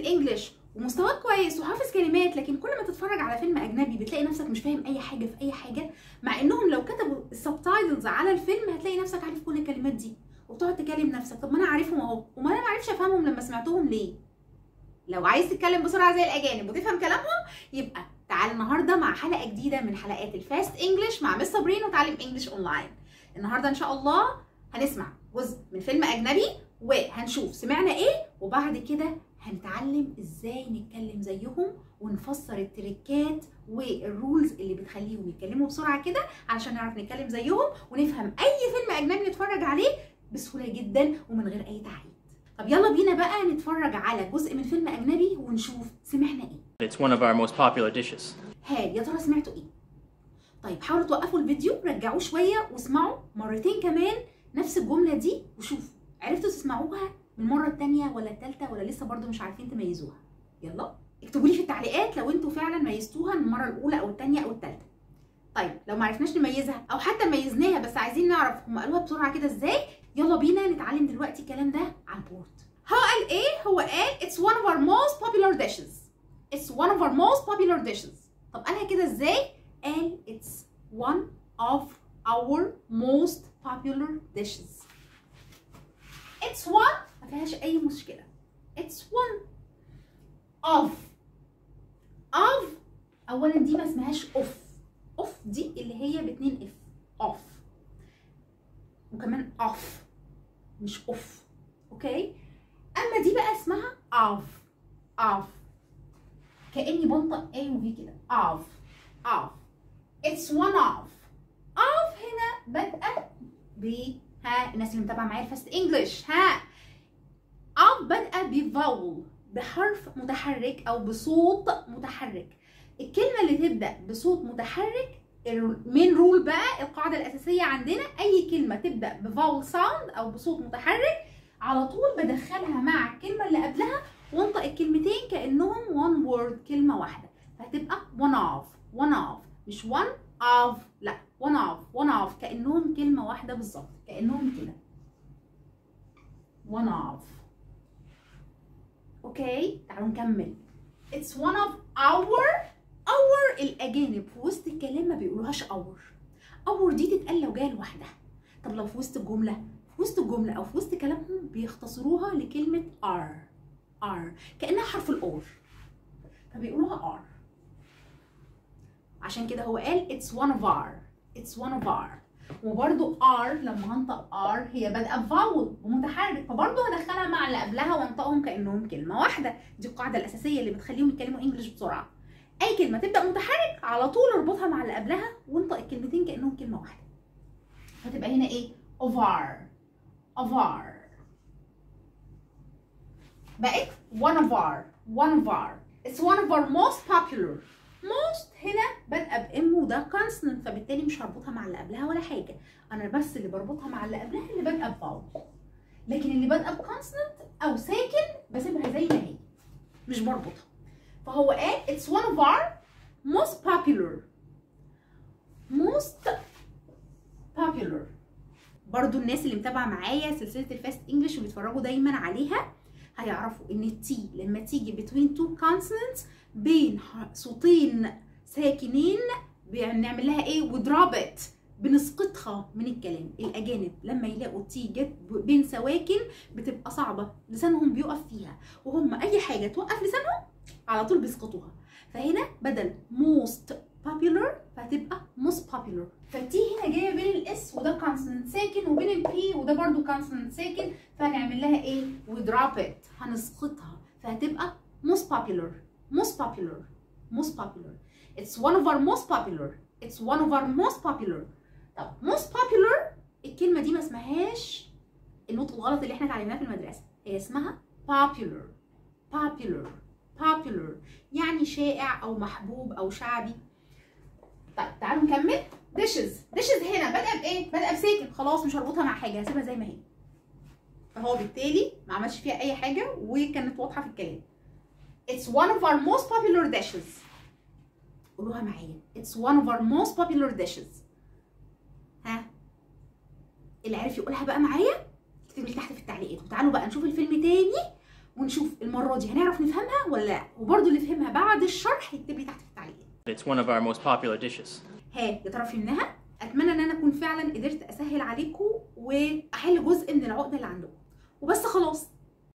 انجلش ومستواك كويس وحافظ كلمات لكن كل ما تتفرج على فيلم اجنبي بتلاقي نفسك مش فاهم اي حاجه في اي حاجه مع انهم لو كتبوا السبتايتلز على الفيلم هتلاقي نفسك عارف كل الكلمات دي وتقعد تكلم نفسك طب ما انا عارفهم اهو وما انا ما عرفش افهمهم لما سمعتهم ليه لو عايز تتكلم بسرعه زي الاجانب وتفهم كلامهم يبقى تعال النهارده مع حلقه جديده من حلقات الفاست انجلش مع مس صابرين وتعلم انجلش اونلاين النهارده ان شاء الله هنسمع جزء من فيلم اجنبي وهنشوف سمعنا ايه وبعد كده هنتعلم ازاي نتكلم زيهم ونفسر التريكات والرولز اللي بتخليهم يتكلموا بسرعه كده علشان نعرف نتكلم زيهم ونفهم اي فيلم اجنبي نتفرج عليه بسهوله جدا ومن غير اي تعقيد طب يلا بينا بقى نتفرج على جزء من فيلم اجنبي ونشوف سمعنا ايه It's one of our most popular dishes. هاي يا ترى سمعتوا ايه طيب حاولوا توقفوا الفيديو رجعوه شويه واسمعوا مرتين كمان نفس الجمله دي وشوفوا عرفتوا تسمعوها من المره الثانيه ولا الثالثه ولا لسه برضو مش عارفين تميزوها يلا اكتبوا لي في التعليقات لو انتوا فعلا ميزتوها من المره الاولى او الثانيه او الثالثه طيب لو ما عرفناش نميزها او حتى ميزناها بس عايزين نعرف هم قالوها بسرعه كده ازاي يلا بينا نتعلم دلوقتي الكلام ده على البورد هو قال ايه هو قال it's one of our most popular dishes it's one of our most popular dishes طب قالها كده ازاي قال it's one of our most popular dishes it's one ما فيهاش اي مشكله it's one of of اولا دي ما اسمهاش of of دي اللي هي باتنين اف of وكمان off مش off اوكي اما دي بقى اسمها of of كاني بنطق A و V كده of of it's one of of هنا بادئه ب ها الناس اللي متابعه معايا الفاست انجلش ها of بادئه بفاول بحرف متحرك او بصوت متحرك الكلمه اللي تبدا بصوت متحرك المين رول بقى القاعده الاساسيه عندنا اي كلمه تبدا بفاول ساوند او بصوت متحرك على طول بدخلها مع الكلمه اللي قبلها وانطق الكلمتين كانهم one word كلمه واحده فهتبقى one of one of مش one of لا one of one of كانهم كلمه واحده بالظبط كانهم كده one of اوكي تعالوا نكمل it's one of our our الاجانب في وسط الكلام ما بيقولوهاش our our دي تتقال لو جايه لوحدها طب لو في وسط الجمله في وسط الجمله او في وسط كلامهم بيختصروها لكلمه are are كانها حرف الاور فبيقولوها are عشان كده هو قال it's one of our it's one of our وبرده R لما هنطق R هي بادئه بفاول ومتحرك فبرضه هدخلها مع اللي قبلها وانطقهم كانهم كلمه واحده دي القاعده الاساسيه اللي بتخليهم يتكلموا انجلش بسرعه اي كلمه تبدا متحرك على طول اربطها مع اللي قبلها وانطق الكلمتين كانهم كلمه واحده فتبقى هنا ايه over over بقت one of our one of our it's one of our most popular most هنا بادئه بام وده كونسونانت فبالتالي مش هربطها مع اللي قبلها ولا حاجه انا بس اللي بربطها مع اللي قبلها اللي بادئه بفاول لكن اللي بادئه بكونسونانت او ساكن بسيبها زي ما هي مش بربطها فهو قال it's one of our most popular most popular برضو الناس اللي متابعه معايا سلسله الفاست انجلش وبيتفرجوا دايما عليها هيعرفوا ان التي لما تيجي between two consonants بين صوتين ساكنين بنعمل لها ايه ودرابت بنسقطها من الكلام الاجانب لما يلاقوا تي جت بين سواكن بتبقى صعبه لسانهم بيقف فيها وهم اي حاجه توقف لسانهم على طول بيسقطوها فهنا بدل most popular فهتبقى most popular فالتي هنا جايه بين الاس وده كونسونانت ساكن وبين البي وده برضو كونسونانت ساكن فهنعمل لها ايه ودروب ات هنسقطها فهتبقى most popular most popular most popular it's one of our most popular it's one of our most popular طب most popular الكلمه دي ما اسمهاش النطق الغلط اللي احنا اتعلمناه في المدرسه هي اسمها popular popular popular يعني شائع او محبوب او شعبي طيب تعالوا نكمل dishes dishes هنا بادئه بايه بادئه بساكن خلاص مش هربطها مع حاجه هسيبها زي ما هي فهو بالتالي ما عملش فيها اي حاجه وكانت واضحه في الكلام It's one of our most popular dishes. قولوها معايا. It's one of our most popular dishes. ها؟ اللي عرف يقولها بقى معايا اكتب لي تحت في التعليقات وتعالوا بقى نشوف الفيلم تاني ونشوف المره دي هنعرف نفهمها ولا لا وبرده اللي فهمها بعد الشرح يكتب لي تحت في التعليقات It's one of our most popular dishes. ها يا ترى فهمناها اتمنى ان انا اكون فعلا قدرت اسهل عليكم واحل جزء من العقده اللي عندكم وبس خلاص